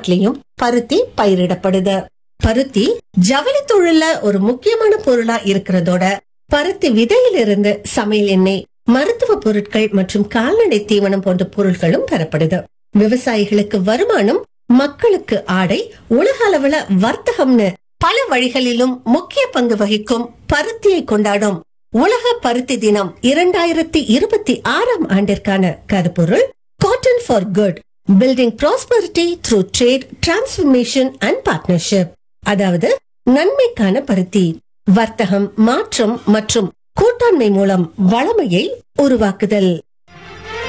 நாட்டிலையும் பருத்தி பயிரிடப்படுது பருத்தி ஜவுளி தொழில்ல ஒரு முக்கியமான பொருளா இருக்கிறதோட பருத்தி விதையிலிருந்து சமையல் எண்ணெய் மருத்துவ பொருட்கள் மற்றும் கால்நடை தீவனம் போன்ற பொருட்களும் பெறப்படுது விவசாயிகளுக்கு வருமானம் மக்களுக்கு ஆடை உலக அளவுல வர்த்தகம்னு பல வழிகளிலும் முக்கிய பங்கு வகிக்கும் பருத்தியை கொண்டாடும் உலக பருத்தி தினம் இரண்டாயிரத்தி இருபத்தி ஆறாம் ஆண்டிற்கான கருப்பொருள் cotton for good building prosperity through trade transformation and partnership அதாவது நன்மைக்கான பருத்தி வர்த்தகம் மாற்றம் மற்றும் கூட்டாண்மை மூலம் வளமையை உருவாக்குதல்